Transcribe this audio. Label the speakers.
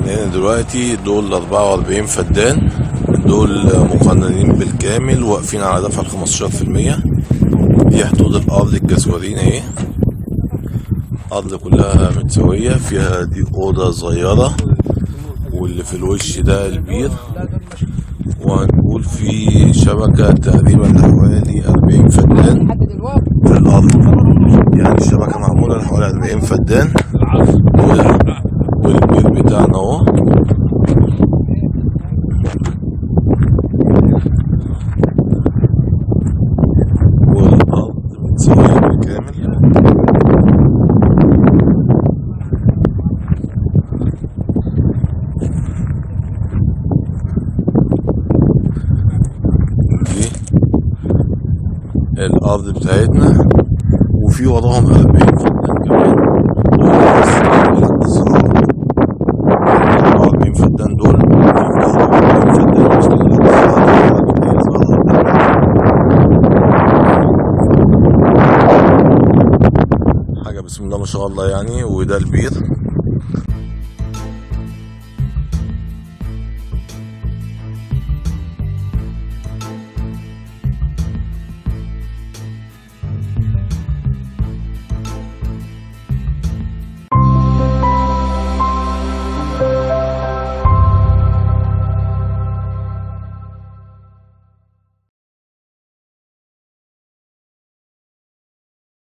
Speaker 1: هنا دلوقتي دول 44 فدان دول مقننين بالكامل واقفين على دفع ال 15% دي حدود الارض الجزورين اهي الارض كلها متساويه فيها دي اوضه صغيره واللي في الوش ده البير وهنقول في شبكه تقريبا حوالي 40 فدان في الارض يعني الشبكه معموله لحوالي 40 فدان وال- والبير بتاعنا اهو والارض متساويه بالكامل دي الأرض بتاعتنا وفي وراهم 40 فدان كمان دول بس دول الزراعة 44 فدان دول وفي وراهم 40 فدان بس دول الزراعة اللي هي زراعة. حاجة بسم الله ما شاء الله يعني وده البير